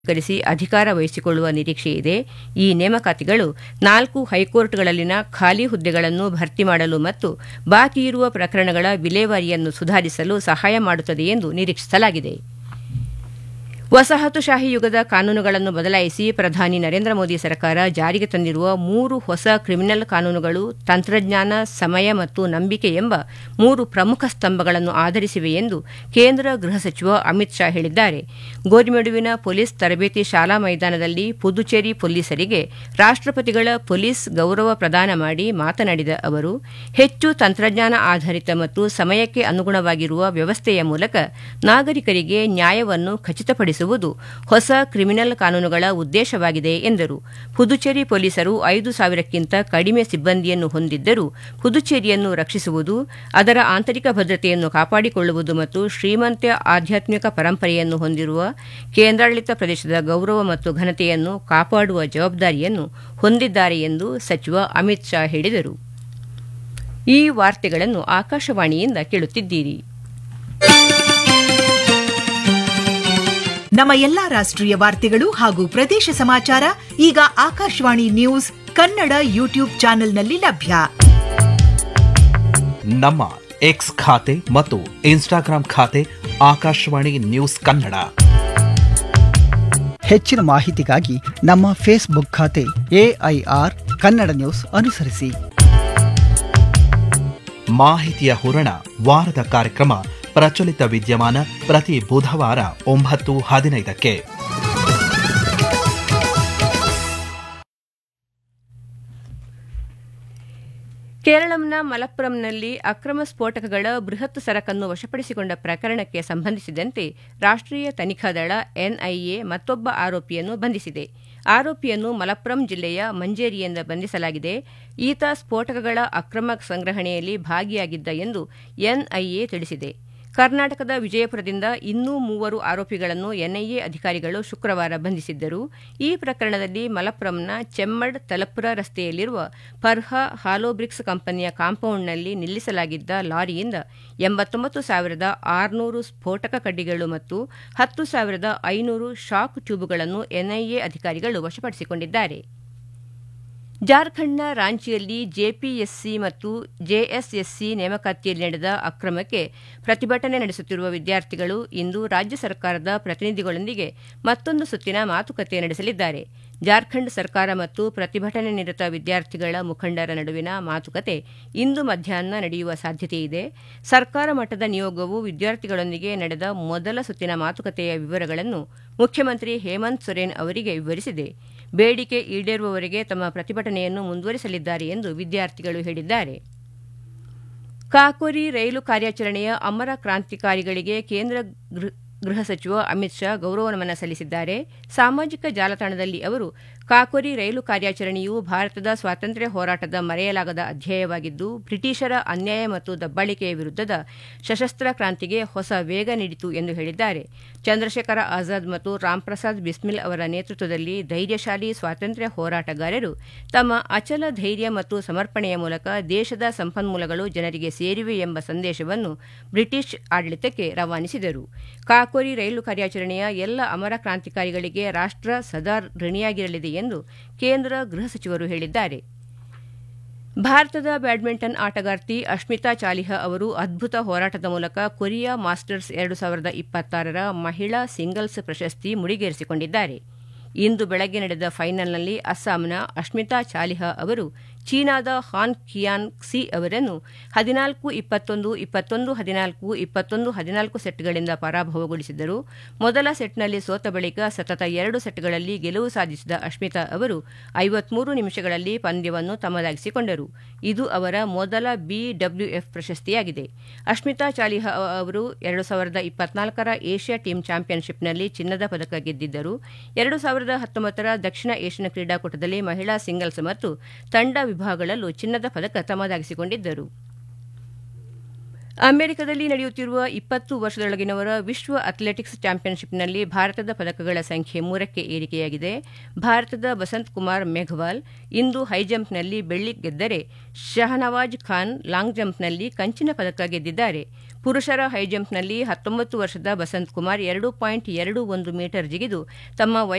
ಸ್ವೀಕರಿಸಿ ಅಧಿಕಾರ ವಹಿಸಿಕೊಳ್ಳುವ ನಿರೀಕ್ಷೆಯಿದೆ ಈ ನೇಮಕಾತಿಗಳು ನಾಲ್ಕು ಹೈಕೋರ್ಟ್ಗಳಲ್ಲಿನ ಖಾಲಿ ಹುದ್ದೆಗಳನ್ನು ಭರ್ತಿ ಮಾಡಲು ಮತ್ತು ಬಾಕಿ ಇರುವ ಪ್ರಕರಣಗಳ ವಿಲೇವಾರಿಯನ್ನು ಸುಧಾರಿಸಲು ಸಹಾಯ ಮಾಡುತ್ತದೆ ಎಂದು ನಿರೀಕ್ಷಿಸಲಾಗಿದೆ ವಸಾಹತುಶಾಹಿ ಯುಗದ ಕಾನೂನುಗಳನ್ನು ಬದಲಾಯಿಸಿ ಪ್ರಧಾನಿ ನರೇಂದ್ರ ಮೋದಿ ಸರ್ಕಾರ ಜಾರಿಗೆ ತಂದಿರುವ ಮೂರು ಹೊಸ ಕ್ರಿಮಿನಲ್ ಕಾನೂನುಗಳು ತಂತ್ರಜ್ಞಾನ ಸಮಯ ಮತ್ತು ನಂಬಿಕೆ ಎಂಬ ಮೂರು ಪ್ರಮುಖ ಸ್ತಂಭಗಳನ್ನು ಆಧರಿಸಿವೆ ಎಂದು ಕೇಂದ್ರ ಗೃಹ ಸಚಿವ ಅಮಿತ್ ಶಾ ಹೇಳಿದ್ದಾರೆ ಗೋರಿಮೆಡುವಿನ ಪೊಲೀಸ್ ತರಬೇತಿ ಶಾಲಾ ಮೈದಾನದಲ್ಲಿ ಪುದುಚೇರಿ ಪೊಲೀಸರಿಗೆ ರಾಷ್ಟಪತಿಗಳ ಪೊಲೀಸ್ ಗೌರವ ಪ್ರದಾನ ಮಾಡಿ ಮಾತನಾಡಿದ ಅವರು ಹೆಚ್ಚು ತಂತ್ರಜ್ಞಾನ ಆಧಾರಿತ ಮತ್ತು ಸಮಯಕ್ಕೆ ಅನುಗುಣವಾಗಿರುವ ವ್ಯವಸ್ಥೆಯ ಮೂಲಕ ನಾಗರಿಕರಿಗೆ ನ್ಯಾಯವನ್ನು ಖಚಿತಪಡಿಸುವುದು ಹೊಸ ಕ್ರಿಮಿನಲ್ ಕಾನೂನುಗಳ ಉದ್ದೇಶವಾಗಿದೆ ಎಂದರು ಪುದುಚೇರಿ ಪೊಲೀಸರು ಐದು ಸಾವಿರಕ್ಕಿಂತ ಕಡಿಮೆ ಸಿಬ್ಬಂದಿಯನ್ನು ಹೊಂದಿದ್ದರೂ ಪುದುಚೇರಿಯನ್ನು ರಕ್ಷಿಸುವುದು ಅದರ ಆಂತರಿಕ ಭದ್ರತೆಯನ್ನು ಕಾಪಾಡಿಕೊಳ್ಳುವುದು ಮತ್ತು ಶ್ರೀಮಂತ ಆಧ್ಯಾತ್ಮಿಕ ಪರಂಪರೆಯನ್ನು ಹೊಂದಿರುವ ಕೇಂದ್ರಾಡಳಿತ ಪ್ರದೇಶದ ಗೌರವ ಮತ್ತು ಘನತೆಯನ್ನು ಕಾಪಾಡುವ ಜವಾಬ್ದಾರಿಯನ್ನು ಹೊಂದಿದ್ದಾರೆ ಎಂದು ಸಚಿವ ಅಮಿತ್ ಶಾ ಹೇಳಿದರು ಈ ವಾರ್ತೆಗಳನ್ನು ಆಕಾಶವಾಣಿಯಿಂದ ಕೇಳುತ್ತಿದ್ದೀರಿ ನಮ್ಮ ಎಲ್ಲಾ ರಾಷ್ಟ್ರೀಯ ವಾರ್ತೆಗಳು ಹಾಗೂ ಪ್ರದೇಶ ಸಮಾಚಾರ ಈಗ ಆಕಾಶವಾಣಿ ನ್ಯೂಸ್ ಕನ್ನಡ ಯೂಟ್ಯೂಬ್ ಚಾನೆಲ್ನಲ್ಲಿ ಲಭ್ಯ ನಮ್ಮ ಎಕ್ಸ್ ಖಾತೆ ಮತ್ತು ಇನ್ಸ್ಟಾಗ್ರಾಂ ಖಾತೆ ಆಕಾಶವಾಣಿ ನ್ಯೂಸ್ ಕನ್ನಡ ಹೆಚ್ಚಿನ ಮಾಹಿತಿಗಾಗಿ ನಮ್ಮ ಫೇಸ್ಬುಕ್ ಖಾತೆ ಎಐಆರ್ ಕನ್ನಡ ನ್ಯೂಸ್ ಅನುಸರಿಸಿ ಮಾಹಿತಿಯ ಹೂರಣ ವಾರದ ಕಾರ್ಯಕ್ರಮ ಪ್ರಚಲಿತ ವಿದ್ಯಮಾನ ಪ್ರತಿ ಬುಧವಾರ ಒಂಬತ್ತು ಹದಿನೈದಕ್ಕೆ ಕೇರಳಂನ ಮಲಪ್ಪುರಂನಲ್ಲಿ ಅಕ್ರಮ ಸ್ಫೋಟಕಗಳ ಬೃಹತ್ ಸರಕನ್ನು ವಶಪಡಿಸಿಕೊಂಡ ಪ್ರಕರಣಕ್ಕೆ ಸಂಬಂಧಿಸಿದಂತೆ ರಾಷ್ಟ್ರೀಯ ತನಿಖಾ ದಳ ಎನ್ಐಎ ಮತ್ತೊಬ್ಬ ಆರೋಪಿಯನ್ನು ಬಂಧಿಸಿದೆ ಆರೋಪಿಯನ್ನು ಮಲಪ್ಪುರಂ ಜಿಲ್ಲೆಯ ಮಂಜೇರಿಯಿಂದ ಬಂಧಿಸಲಾಗಿದೆ ಈತ ಸ್ಫೋಟಕಗಳ ಅಕ್ರಮ ಸಂಗ್ರಹಣೆಯಲ್ಲಿ ಭಾಗಿಯಾಗಿದ್ದ ಎಂದು ಎನ್ಐಎ ತಿಳಿಸಿದೆ ಕರ್ನಾಟಕದ ವಿಜಯಪುರದಿಂದ ಇನ್ನೂ ಮೂವರು ಆರೋಪಿಗಳನ್ನು ಎನ್ಐಎ ಅಧಿಕಾರಿಗಳು ಶುಕ್ರವಾರ ಬಂಧಿಸಿದ್ದರು ಈ ಪ್ರಕರಣದಲ್ಲಿ ಮಲಪ್ಪುರಂನ ಚೆಮ್ಮಡ್ ತಲಪುರ ರಸ್ತೆಯಲ್ಲಿರುವ ಫರ್ಹಾ ಹಾಲೋಬ್ರಿಕ್ಸ್ ಕಂಪನಿಯ ಕಾಂಪೌಂಡ್ನಲ್ಲಿ ನಿಲ್ಲಿಸಲಾಗಿದ್ದ ಲಾರಿಯಿಂದ ಎಂಬತ್ತೊಂಬತ್ತು ಸಾವಿರದ ಆರುನೂರು ಸ್ಫೋಟಕ ಕಡ್ಡಿಗಳು ಮತ್ತು ಹತ್ತು ಸಾವಿರದ ಐನೂರು ಶಾಕ್ ಟ್ಯೂಬ್ಗಳನ್ನು ಎನ್ಐಎ ಅಧಿಕಾರಿಗಳು ವಶಪಡಿಸಿಕೊಂಡಿದ್ದಾರೆ ಜಾರ್ಖಂಡ್ನ ರಾಂಚಿಯಲ್ಲಿ ಜೆಪಿಎಸ್ಸಿ ಮತ್ತು ಜೆಎಸ್ಎಸ್ಸಿ ನೇಮಕಾತಿಯಲ್ಲಿ ನಡೆದ ಅಕ್ರಮಕ್ಕೆ ಪ್ರತಿಭಟನೆ ನಡೆಸುತ್ತಿರುವ ವಿದ್ಯಾರ್ಥಿಗಳು ಇಂದು ರಾಜ್ಯ ಸರ್ಕಾರದ ಪ್ರತಿನಿಧಿಗಳೊಂದಿಗೆ ಮತ್ತೊಂದು ಸುತ್ತಿನ ಮಾತುಕತೆ ನಡೆಸಲಿದ್ದಾರೆ ಜಾರ್ಖಂಡ್ ಸರ್ಕಾರ ಮತ್ತು ಪ್ರತಿಭಟನೆ ನಿರತ ವಿದ್ಯಾರ್ಥಿಗಳ ಮುಖಂಡರ ನಡುವಿನ ಮಾತುಕತೆ ಇಂದು ಮಧ್ಯಾಹ್ನ ನಡೆಯುವ ಸಾಧ್ಯತೆಯಿದೆ ಸರ್ಕಾರ ಮಟ್ಟದ ನಿಯೋಗವು ವಿದ್ಯಾರ್ಥಿಗಳೊಂದಿಗೆ ನಡೆದ ಮೊದಲ ಸುತ್ತಿನ ಮಾತುಕತೆಯ ವಿವರಗಳನ್ನು ಮುಖ್ಯಮಂತ್ರಿ ಹೇಮಂತ್ ಸೊರೇನ್ ಅವರಿಗೆ ವಿವರಿಸಿದೆ ಬೇಡಿಕೆ ಈಡೇರುವವರೆಗೆ ತಮ್ಮ ಪ್ರತಿಭಟನೆಯನ್ನು ಮುಂದುವರಿಸಲಿದ್ದಾರೆ ಎಂದು ವಿದ್ಯಾರ್ಥಿಗಳು ಹೇಳಿದ್ದಾರೆ ಕಾಕೋರಿ ರೈಲು ಕಾರ್ಯಾಚರಣೆಯ ಅಮರ ಕ್ರಾಂತಿಕಾರಿಗಳಿಗೆ ಕೇಂದ್ರ ಗೃಹ ಸಚಿವ ಅಮಿತ್ ಶಾ ಗೌರವ ನಮನ ಸಲ್ಲಿಸಿದ್ದಾರೆ ಸಾಮಾಜಿಕ ಜಾಲತಾಣದಲ್ಲಿ ಅವರು ಕಾಕೋರಿ ರೈಲು ಕಾರ್ಯಾಚರಣೆಯು ಭಾರತದ ಸ್ವಾತಂತ್ರ್ಯ ಹೋರಾಟದ ಮರೆಯಲಾಗದ ಅಧ್ಯಾಯವಾಗಿದ್ದು ಬ್ರಿಟಿಷರ ಅನ್ಯಾಯ ಮತ್ತು ದಬ್ಬಾಳಿಕೆಯ ವಿರುದ್ಧದ ಸಶಸ್ತ್ರ ಕ್ರಾಂತಿಗೆ ಹೊಸ ವೇಗ ನೀಡಿತು ಎಂದು ಹೇಳಿದ್ದಾರೆ ಚಂದ್ರಶೇಖರ ಆಜಾದ್ ಮತ್ತು ರಾಮ್ಪ್ರಸಾದ್ ಬಿಸ್ಮಿಲ್ ಅವರ ನೇತೃತ್ವದಲ್ಲಿ ಧೈರ್ಯಶಾಲಿ ಸ್ವಾತಂತ್ರ್ಯ ಹೋರಾಟಗಾರರು ತಮ್ಮ ಅಚಲ ಧೈರ್ಯ ಮತ್ತು ಸಮರ್ಪಣೆಯ ಮೂಲಕ ದೇಶದ ಸಂಪನ್ಮೂಲಗಳು ಜನರಿಗೆ ಸೇರಿವೆ ಎಂಬ ಸಂದೇಶವನ್ನು ಬ್ರಿಟಿಷ್ ಆಡಳಿತಕ್ಕೆ ರವಾನಿಸಿದರು ಕಾಕೋರಿ ರೈಲು ಕಾರ್ಯಾಚರಣೆಯ ಎಲ್ಲ ಅಮರ ಕ್ರಾಂತಿಕಾರಿಗಳಿಗೆ ರಾಷ್ಟ್ರ ಸದಾ ಋಣಿಯಾಗಿರಲಿದೆ ಎಂದು ಕೇಂದ್ರ ಗೃಹ ಸಚಿವರು ಹೇಳಿದ್ದಾರೆ ಭಾರತದ ಬ್ಯಾಡ್ಮಿಂಟನ್ ಆಟಗಾರ್ತಿ ಅಶ್ಮಿತಾ ಚಾಲಿಹಾ ಅವರು ಅದ್ಭುತ ಹೋರಾಟದ ಮೂಲಕ ಕೊರಿಯಾ ಮಾಸ್ಟರ್ಸ್ ಎರಡು ಸಾವಿರದ ಇಪ್ಪತ್ತಾರರ ಮಹಿಳಾ ಸಿಂಗಲ್ಸ್ ಪ್ರಶಸ್ತಿ ಮುಡಿಗೇರಿಸಿಕೊಂಡಿದ್ದಾರೆ ಇಂದು ಬೆಳಗ್ಗೆ ನಡೆದ ಫೈನಲ್ನಲ್ಲಿ ಅಸ್ಸಾಂನ ಅಶ್ಮಿತಾ ಚಾಲಿಹಾ ಅವರು ಚೀನಾದ ಹಾನ್ ಕಿಯಾನ್ ಕ್ಸಿ ಅವರನ್ನು ಹದಿನಾಲ್ಕು ಇಪ್ಪತ್ತೊಂದು ಇಪ್ಪತ್ತೊಂದು ಹದಿನಾಲ್ಕು ಇಪ್ಪತ್ತೊಂದು ಹದಿನಾಲ್ಕು ಸೆಟ್ಗಳಿಂದ ಪರಾಭವಗೊಳಿಸಿದರು ಮೊದಲ ಸೆಟ್ನಲ್ಲಿ ಸೋತ ಬಳಿಕ ಸತತ ಎರಡು ಸೆಟ್ಗಳಲ್ಲಿ ಗೆಲುವು ಸಾಧಿಸಿದ ಅಶ್ಮಿತಾ ಅವರು ಐವತ್ಮೂರು ನಿಮಿಷಗಳಲ್ಲಿ ಪಂದ್ಯವನ್ನು ತಮ್ಮದಾಗಿಸಿಕೊಂಡರು ಇದು ಅವರ ಮೊದಲ ಬಿಡಬ್ಲ್ಯೂಎಫ್ ಪ್ರಶಸ್ತಿಯಾಗಿದೆ ಅಶ್ಮಿತಾ ಚಾಲಿಹಾ ಅವರು ಎರಡು ಸಾವಿರದ ಇಪ್ಪತ್ನಾಲ್ಕರ ಏಷ್ಯಾ ಟೀಮ್ ಚಾಂಪಿಯನ್ಶಿಪ್ನಲ್ಲಿ ಚಿನ್ನದ ಪದಕ ಗೆದ್ದಿದ್ದರು ಎರಡು ಸಾವಿರದ ಹತ್ತೊಂಬತ್ತರ ದಕ್ಷಿಣ ಏಷ್ಯನ್ ಕ್ರೀಡಾಕೂಟದಲ್ಲಿ ಮಹಿಳಾ ಸಿಂಗಲ್ಸ್ ಮತ್ತು ತಂಡ ವಿಭಾಗಗಳಲ್ಲೂ ಚಿನ್ನದ ಪದಕ ತಮ್ಮದಾಗಿಸಿಕೊಂಡಿದ್ದರು ಅಮೆರಿಕದಲ್ಲಿ ನಡೆಯುತ್ತಿರುವ ಇಪ್ಪತ್ತು ವರ್ಷದೊಳಗಿನವರ ವಿಶ್ವ ಅಥ್ಲೆಟಿಕ್ಸ್ ಚಾಂಪಿಯನ್ಶಿಪ್ನಲ್ಲಿ ಭಾರತದ ಪದಕಗಳ ಸಂಖ್ಯೆ ಮೂರಕ್ಕೆ ಏರಿಕೆಯಾಗಿದೆ ಭಾರತದ ಬಸಂತ್ ಕುಮಾರ್ ಮೇಘವಾಲ್ ಇಂದು ಹೈಜಂಪ್ನಲ್ಲಿ ಬೆಳ್ಳಿ ಗೆದ್ದರೆ ಶಹನವಾಜ್ ಖಾನ್ ಲಾಂಗ್ ಜಂಪ್ನಲ್ಲಿ ಕಂಚಿನ ಪದಕ ಗೆದ್ದಿದ್ದಾರೆ ಪುರುಷರ ಹೈಜಂಪ್ನಲ್ಲಿ ಹತ್ತೊಂಬತ್ತು ವರ್ಷದ ಬಸಂತ್ ಕುಮಾರ್ ಎರಡು ಪಾಯಿಂಟ್ ಎರಡು ಒಂದು ಮೀಟರ್ ಜಿಗಿದು ತಮ್ಮ